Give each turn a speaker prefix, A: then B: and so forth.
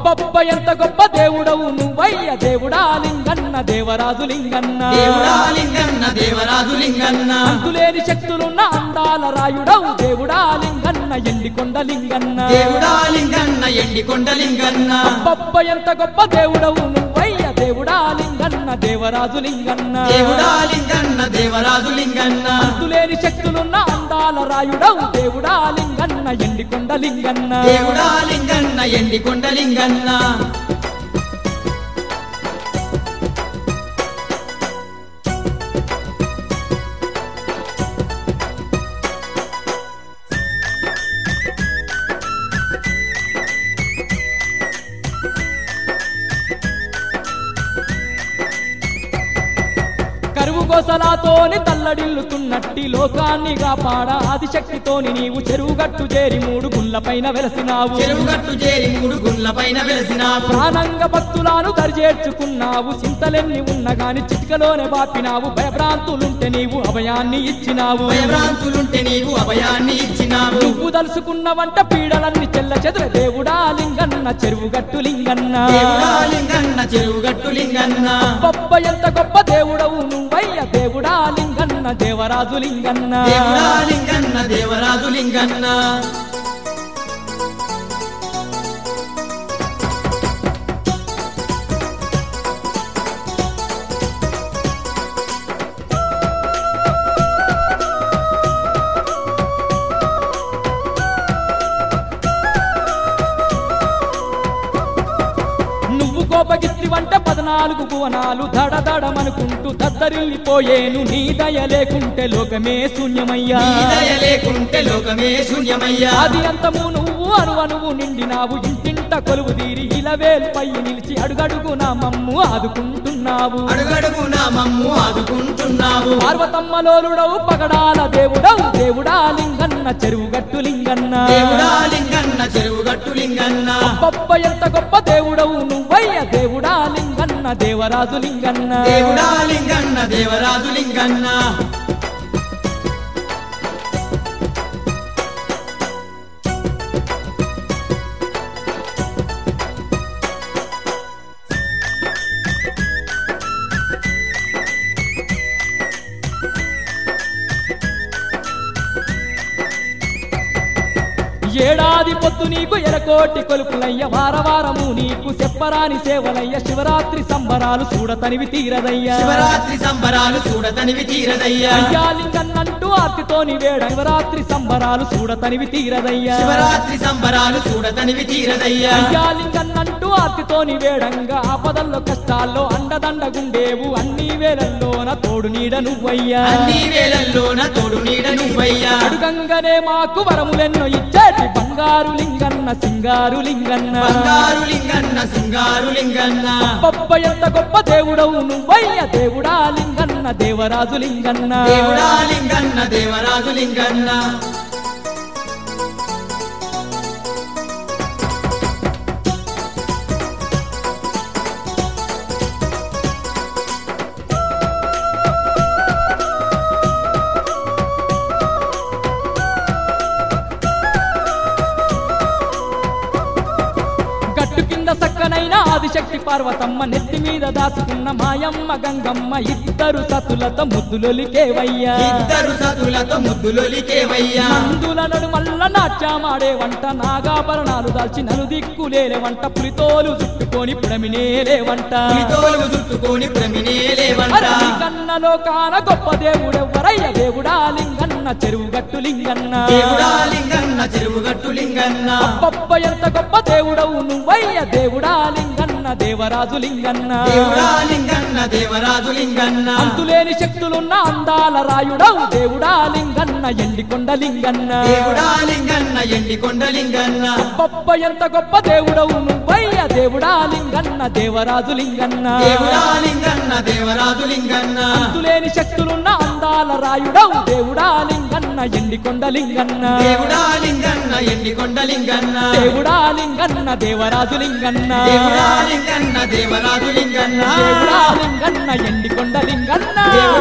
A: అబ్బబ్బ ఎంత గొప్ప దేవుడవు నువ్వయ్య దేవుడా లింగన్న దేవరాజు లింగన్న
B: దేవుడా లింగన్న దేవరాజు లింగన్న
A: అంతులేని శక్తులున్న అందాల రాయుడవు దేవుడా లింగన్న ఎండికొండ లింగన్న
B: దేవుడా లింగన్న ఎండికొండ లింగన్న
A: అబ్బబ్బ ఎంత గొప్ప దేవుడవు నువ్వయ్య దేవుడా లింగన్న దేవరాజు లింగన్న
B: దేవుడా లింగన్న దేవరాజు లింగన్న
A: అంతులేని శక్తులున్న అందాల రాయుడవు దేవుడా లింగన్న ఎండికొండ లింగన్న
B: దేవుడా లింగన్న ఎండికొండ లింగన్న
A: కరువు గోసలాతోని తల్లడిల్లుతున్నట్టి లోకాన్ని కాపాడ ఆదిశక్తితోని నీవు చెరువుగట్టు చేరి మూడు గుళ్ళపైన వెలసినావు
B: చెరువుగట్టు చేరి మూడు గుండ్ల పైన వెలిసినావు
A: ప్రాణంగ భక్తులను దరిచేర్చుకున్నావు చింతలెన్ని ఉన్న గాని చిటికలోనే బాపినావు భయభ్రాంతులుంటే నీవు అభయాన్ని ఇచ్చినావు
B: భయభ్రాంతులుంటే నీవు అభయాన్ని ఇచ్చినావు
A: నువ్వు దలుసుకున్న వంట పీడలన్నీ చెల్ల చెదుర దేవుడా లింగన్న చెరువుగట్టు లింగన్న
B: దేవుడా లింగన్న చెరువుగట్టు లింగన్న
A: గొప్ప ఎంత గొప్ప దేవుడవు నువ్వయ్య దేవుడా లింగన్న దేవరాజు లింగన్న
B: దేవుడా లింగన్న దేవరాజు లింగన్న
A: నువ్వు కోపగిత్తి వంట పద్నాలుగు భువనాలు దడ దడమనుకుంటూ దద్దరిల్లిపోయేను నీ దయ లేకుంటే లోకమే శూన్యమయ్యా
B: నీ దయ లేకుంటే లోకమే శూన్యమయ్యా
A: ఆది అంతము నువ్వు అణువణువు నిండినావు ఇంటింట కొలువు తీరి ఇలవేల్పై నిలిచి అడుగడుగు నా మమ్ము ఆదుకుంటున్నావు
B: అడుగడుగున మమ్ము ఆదుకుంటున్నావు
A: పార్వతమ్మలోలుడవు పగడాల దేవుడవు దేవుడా లింగన్న చెరువుగట్టు లింగన్న
B: దేవుడా లింగన్న చెరువుగట్టు లింగన్న
A: గొప్ప ఎంత గొప్ప దేవుడవు నువ్వయ్య దేవుడా లింగన్న దేవరాజు లింగన్న
B: దేవుడా లింగన్న దేవరాజు లింగన్న
A: ఏడాది పొద్దు నీకు ఎరకోటి కొలుపులయ్య వారవారము నీకు చెప్పరాని సేవలయ్య శివరాత్రి సంబరాలు చూడతనివి తీరదయ్యా
B: శివరాత్రి సంబరాలు చూడతనివి తీరదయ్యా
A: అయ్యా లింగన్నంటూ ఆర్తితోని వేడ శివరాత్రి సంబరాలు చూడతనివి తీరదయ్యా
B: శివరాత్రి సంబరాలు చూడతనివి తీరదయ్యా
A: అయ్యా లింగన్నంటూ ఆర్తితోని వేడంగా ఆపదల్లో కష్టాల్లో అండదండగుండేవు అన్ని వేలల్లోన తోడు నీడ నువ్వయ్యా
B: అన్ని వేళల్లోన తోడు నీడ నువ్వయ్యా
A: అడుగంగనే మాకు వరములెన్నో ఇచ్చేటి బంగారు లింగన్న సింగారు లింగన్న
B: బంగారు లింగన్న సింగారు లింగన్న
A: గొప్ప ఎంత గొప్ప దేవుడవు నువ్వయ్య దేవుడా లింగన్న దేవరాజు లింగన్న
B: దేవుడా లింగన్న దేవరాజు లింగన్న
A: గట్టు కింద సక్కనైన ఆదిశక్తి పార్వతమ్మ నెత్తి మీద దాచుకున్న మాయమ్మ గంగమ్మ ఇద్దరు సతులతో ముద్దులొలికేవయ్యా
B: ఇద్దరు సతులతో ముద్దులొలికేవయ్యా
A: అందుల నడుమల్ల నాట్యమాడే వంట నాగాభరణాలు దాల్చి నలు దిక్కులేలే వంట పులితోలు చుట్టుకొని పుడమినేలే వంట
B: తోలు చుట్టుకొని ప్రమినేలేవంట
A: కన్నలో కాన గొప్ప దేవుడెవ్వరయ్య దేవుడా లింగన్న చెరువుగట్టు లింగన్న
B: దేవుడా లింగన్న చెరువుగట్టు లింగన్న
A: గొప్ప ఎంత గొప్ప దేవుడవు నువ్వయ్య దేవుడా లింగన్న దేవరాజు లింగన్న
B: దేవుడా లింగన్న దేవరాజు లింగన్న
A: అంతులేని శక్తులున్న అందాల రాయుడవు దేవుడా లింగన్న ఎండికొండ లింగన్న
B: దేవుడా లింగన్న ఎండికొండ లింగన్న
A: గొప్ప ఎంత గొప్ప దేవుడవు నువ్వయ్య దేవుడా లింగన్న దేవరాజు లింగన్న
B: దేవుడా లింగన్న దేవరాజు లింగన్న
A: అంతులేని శక్తులున్న అందాల రాయుడవు దేవుడా లింగన్న ఎండికొండ లింగన్న
B: దేవుడా లింగన్న ఎండికొండ లింగన్న
A: దేవుడా లింగన్న దేవరాజు లింగన్న
B: దేవుడా లింగన్న దేవరాజు లింగన్న
A: దేవుడా లింగన్న ఎండికొండ లింగన్న
B: దేవుడా